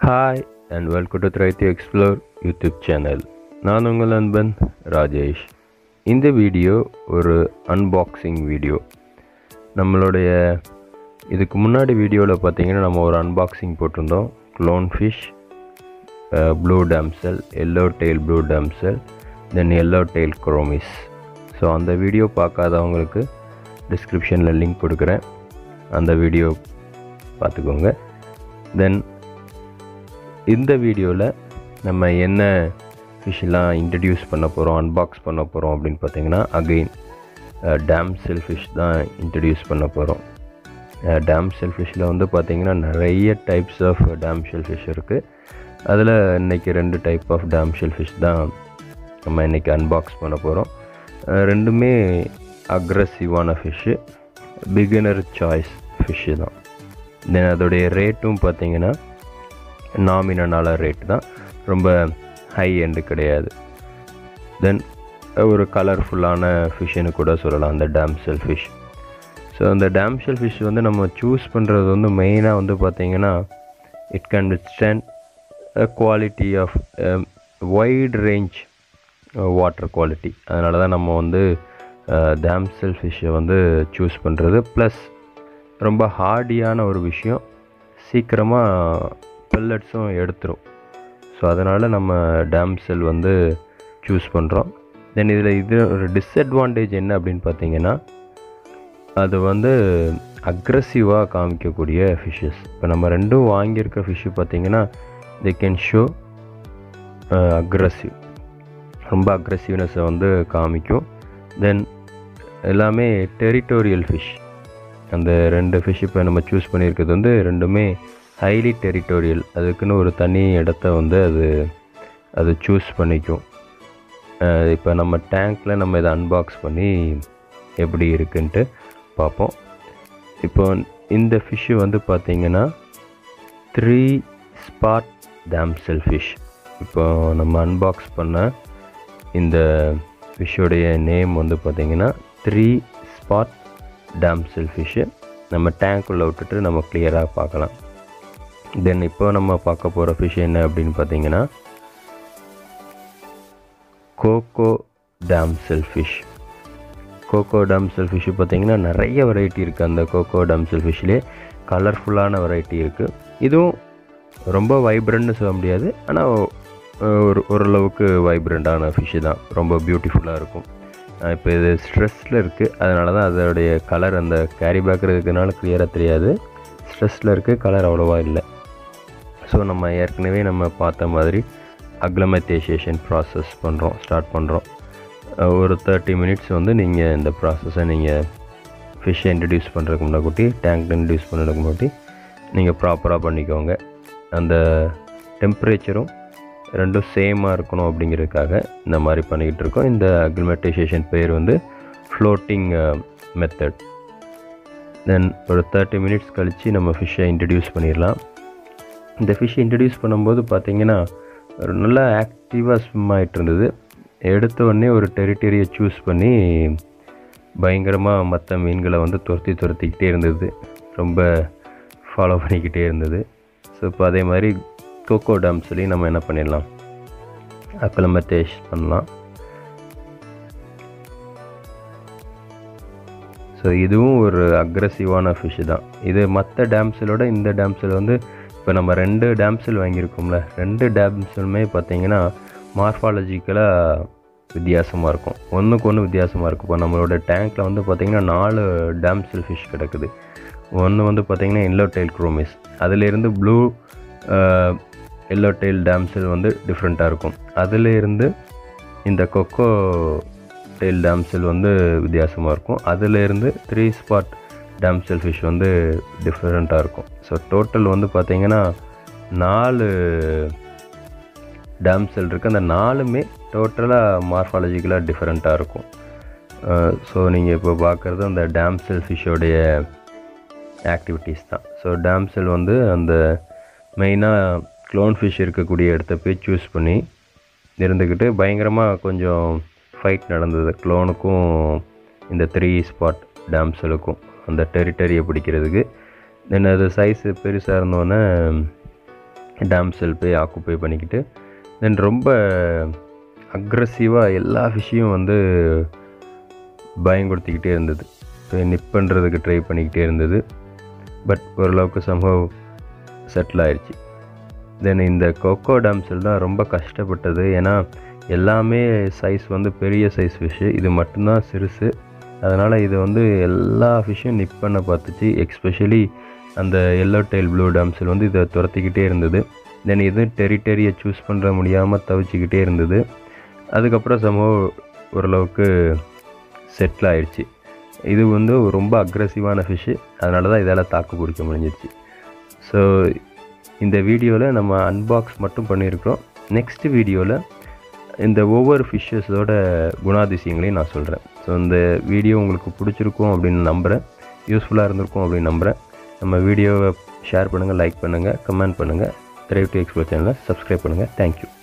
hi and welcome to try to explore YouTube channel நான் உங்கள் நண்பன் ராஜேஷ் இந்த வீடியோ ஒரு அன்பாக்சிங் வீடியோ நம்மளுடைய இதுக்கு முன்னாடி வீடியோவில் பார்த்தீங்கன்னா நம்ம ஒரு அன்பாக்சிங் போட்டிருந்தோம் clown fish blue damsel yellow tail blue damsel then yellow tail chromis so அந்த வீடியோ பார்க்காதவங்களுக்கு டிஸ்கிரிப்ஷனில் லிங்க் கொடுக்குறேன் அந்த வீடியோ பார்த்துக்கோங்க தென் இந்த வீடியோவில் நம்ம என்ன ஃபிஷ்ஷெலாம் இன்ட்ரடியூஸ் பண்ண போகிறோம் அன்பாக்ஸ் பண்ண போகிறோம் அப்படின்னு பார்த்தீங்கன்னா அகெயின் டேம் செல்ஃபிஷ் தான் இன்ட்ரடியூஸ் பண்ண போகிறோம் டேம் செல்ஃபிஷில் வந்து பார்த்திங்கன்னா நிறைய டைப்ஸ் ஆஃப் டேம் ஷெல்ஃபிஷ் இருக்குது அதில் இன்றைக்கி ரெண்டு டைப் ஆஃப் டேம் ஷெல்ஃபிஷ் தான் நம்ம இன்றைக்கி அன்பாக்ஸ் பண்ண போகிறோம் ரெண்டுமே அக்ரஸிவான ஃபிஷ்ஷு பிகினர் சாய்ஸ் ஃபிஷ்ஷு தான் தென் அதோடைய ரேட்டும் பார்த்தீங்கன்னா நாமினனால ரேட் தான் ரொம்ப ஹை எண்டு கிடையாது தென் ஒரு கலர்ஃபுல்லான ஃபிஷ்ஷுன்னு கூட சொல்லலாம் அந்த டேம்செல் ஃபிஷ் ஸோ அந்த டேம்ஷெல் ஃபிஷ் வந்து நம்ம சூஸ் பண்ணுறது வந்து மெயினாக வந்து பார்த்திங்கன்னா it can withstand quality of wide range water quality அதனால தான் நம்ம வந்து டேம்செல் ஃபிஷ்ஷை வந்து சூஸ் பண்ணுறது ப்ளஸ் ரொம்ப ஹார்டியான ஒரு விஷயம் சீக்கிரமாக பெல்லட்ஸும் எடுத்துரும் ஸோ அதனால் நம்ம டேம்செல் வந்து சூஸ் பண்ணுறோம் தென் இதில் இது ஒரு டிஸ்அட்வான்டேஜ் என்ன அப்படின்னு பார்த்தீங்கன்னா அது வந்து அக்ரஸிவாக காமிக்கக்கூடிய ஃபிஷ்ஷஸ் இப்போ நம்ம ரெண்டும் வாங்கியிருக்க ஃபிஷ்ஷு பார்த்திங்கன்னா தே கேன் ஷோ அக்ரஸிவ் ரொம்ப அக்ரஸிவ்னஸை வந்து காமிக்கும் தென் எல்லாமே டெரிட்டோரியல் ஃபிஷ் அந்த ரெண்டு ஃபிஷ் இப்போ நம்ம சூஸ் பண்ணியிருக்கிறது வந்து ரெண்டுமே ஹைலி டெரிட்டோரியல் அதுக்குன்னு ஒரு தனி இடத்த வந்து அது அது சூஸ் பண்ணிக்கும் இப்போ நம்ம டேங்க்கில் நம்ம இதை அன்பாக்ஸ் பண்ணி எப்படி இருக்குன்ட்டு பார்ப்போம் இப்போ இந்த ஃபிஷ்ஷு வந்து பார்த்திங்கன்னா த்ரீ ஸ்பாட் டேம்செல் ஃபிஷ் இப்போ நம்ம அன்பாக்ஸ் பண்ண இந்த ஃபிஷ்ஷோடைய நேம் வந்து பார்த்திங்கன்னா த்ரீ ஸ்பாட் டேம்செல் ஃபிஷ்ஷு நம்ம டேங்க்குள்ளே விட்டுட்டு நம்ம கிளியராக பார்க்கலாம் தென் இப்போ நம்ம பார்க்க போகிற ஃபிஷ் என்ன அப்படின்னு பார்த்தீங்கன்னா coco damsel fish coco damsel fish பார்த்தீங்கன்னா நிறைய வெரைட்டி இருக்குது அந்த கோகோ டேம்செல் ஃபிஷ்லேயே கலர்ஃபுல்லான வெரைட்டி இருக்குது இதுவும் ரொம்ப வைப்ரண்ட்னு சொல்ல முடியாது ஆனால் ஒரு ஓரளவுக்கு வைப்ரண்ட்டான ஃபிஷ்ஷு தான் ரொம்ப பியூட்டிஃபுல்லாக இருக்கும் இப்போ இது ஸ்ட்ரெஸ்ஸில் இருக்குது அதனால தான் அதோடைய கலர் அந்த கேரி பேக் இருக்கிறதுனால கிளியராக தெரியாது ஸ்ட்ரெஸ்ஸில் இருக்குது கலர் அவ்வளோவா இல்லை ஸோ நம்ம ஏற்கனவே நம்ம பார்த்த மாதிரி அக்ளமெத்தைசேஷன் ப்ராசஸ் பண்ணுறோம் ஸ்டார்ட் பண்ணுறோம் ஒரு தேர்ட்டி மினிட்ஸ் வந்து நீங்கள் இந்த ப்ராசஸை நீங்கள் ஃபிஷ்ஷை இன்ட்ரடியூஸ் பண்ணுறதுக்கு முன்னாடி டேங்க் இன்ட்ரடியூஸ் பண்ணுறதுக்கு முன்னாடி நீங்கள் ப்ராப்பராக பண்ணிக்கோங்க அந்த டெம்பரேச்சரும் ரெண்டும் சேமாக இருக்கணும் அப்படிங்கிறதுக்காக இந்த மாதிரி பண்ணிக்கிட்டு இருக்கோம் இந்த அக்ளிமெட்டைசேஷன் பேர் வந்து ஃப்ளோட்டிங் மெத்தட் தென் ஒரு தேர்ட்டி மினிட்ஸ் கழித்து நம்ம ஃபிஷ்ஷை இன்ட்ரடியூஸ் பண்ணிடலாம் இந்த ஃபிஷ் இன்ட்ரடியூஸ் பண்ணும்போது பார்த்திங்கன்னா ஒரு நல்லா ஆக்டிவாக ஸ்விம் ஆகிட்டு இருந்தது எடுத்த உடனே ஒரு டெரிட்டரியை சூஸ் பண்ணி பயங்கரமாக மற்ற மீன்களை வந்து துரத்தி துரத்திக்கிட்டே இருந்தது ரொம்ப ஃபாலோ பண்ணிக்கிட்டே இருந்தது ஸோ இப்போ அதே மாதிரி கோகோ டேம்ஸ்லேயும் நம்ம என்ன பண்ணிடலாம் அக்லமத்தேஷ் பண்ணலாம் ஸோ இதுவும் ஒரு அக்ரஸிவான ஃபிஷ்ஷு தான் இது மற்ற டேம்ஸிலோட இந்த டேம்ஸில் வந்து இப்போ நம்ம ரெண்டு டேம்சல் வாங்கியிருக்கோம்ல ரெண்டு டேம்சலுமே பார்த்தீங்கன்னா மார்ஃபாலஜிக்கலாக வித்தியாசமாக இருக்கும் ஒன்றுக்கு ஒன்று வித்தியாசமாக இருக்கும் இப்போ நம்மளோட டேங்க்கில் வந்து பார்த்திங்கன்னா நாலு டேம்சல் ஃபிஷ் கிடக்குது ஒன்று வந்து பார்த்திங்கன்னா எல்லோ டெயில் குரோமிஸ் அதிலேருந்து ப்ளூ எல்லோ டெயில் டேம்சல் வந்து டிஃப்ரெண்ட்டாக இருக்கும் அதிலேருந்து இந்த கொக்கோ டெயில் டேம்சல் வந்து வித்தியாசமாக இருக்கும் அதிலேருந்து த்ரீ ஸ்பாட் டேம்செல் ஃபிஷ் வந்து டிஃப்ரெண்ட்டாக இருக்கும் ஸோ டோட்டல் வந்து பார்த்திங்கன்னா நாலு டேம்செல் இருக்குது அந்த நாலுமே டோட்டலாக மார்ஃபாலஜிக்கலாக டிஃப்ரெண்ட்டாக இருக்கும் ஸோ நீங்கள் இப்போ பார்க்குறது அந்த டேம்செல் ஃபிஷ்ஷோடைய ஆக்டிவிட்டீஸ் தான் ஸோ டேம்செல் வந்து அந்த மெயினாக க்ளோன் ஃபிஷ் இருக்கக்கூடிய இடத்த போய் சூஸ் பண்ணி இருந்துக்கிட்டு பயங்கரமாக கொஞ்சம் ஃபைட் நடந்தது க்ளோனுக்கும் இந்த த்ரீ ஸ்பாட் டேம்சலுக்கும் அந்த டெரிட்டரியை பிடிக்கிறதுக்கு தென் அது சைஸு பெருசாக இருந்தோன்னே டேம் செல் போய் ஆக்குப்பை பண்ணிக்கிட்டு தென் ரொம்ப அக்ரஸிவாக எல்லா ஃபிஷ்ஷையும் வந்து பயங்கொடுத்திக்கிட்டே இருந்தது நிப் பண்ணுறதுக்கு ட்ரை பண்ணிக்கிட்டே இருந்தது பட் ஓரளவுக்கு சம்பவ் செட்டில் ஆயிடுச்சு தென் இந்த கொக்கோ டேம்ஸில் தான் ரொம்ப கஷ்டப்பட்டது ஏன்னா எல்லாமே சைஸ் வந்து பெரிய சைஸ் ஃபிஷ்ஷு இது மட்டும்தான் சிறுசு அதனால் இது வந்து எல்லா ஃபிஷ்ஷும் நிப் பண்ண பார்த்துச்சு எக்ஸ்பெஷலி அந்த எல்லோ டைல் ப்ளூ டேம்ஸில் வந்து இதை துரத்திக்கிட்டே இருந்தது தென் இது டெரிட்டரியை சூஸ் பண்ணுற முடியாமல் தவிச்சிக்கிட்டே இருந்தது அதுக்கப்புறம் சம்பவம் ஓரளவுக்கு செட்டில் ஆயிடுச்சு இது வந்து ரொம்ப அக்ரஸிவான ஃபிஷ்ஷு அதனால தான் இதால் தாக்கு பிடிக்க முடிஞ்சிருச்சு ஸோ இந்த வீடியோவில் நம்ம அன்பாக்ஸ் மட்டும் பண்ணியிருக்கிறோம் நெக்ஸ்ட் வீடியோவில் இந்த ஒவ்வொரு ஃபிஷ்ஷஸோட குணாதிசயங்களையும் நான் சொல்கிறேன் ஸோ இந்த வீடியோ உங்களுக்கு பிடிச்சிருக்கும் அப்படின்னு நம்புகிறேன் யூஸ்ஃபுல்லாக இருந்திருக்கும் அப்படின்னு நம்புகிறேன் நம்ம வீடியோவை ஷேர் பண்ணுங்கள் லைக் பண்ணுங்கள் கமெண்ட் பண்ணுங்கள் திரைவிட்டு எக்ஸ்போர்ட் சேனலை சப்ஸ்கிரைப் பண்ணுங்கள் தேங்க்யூ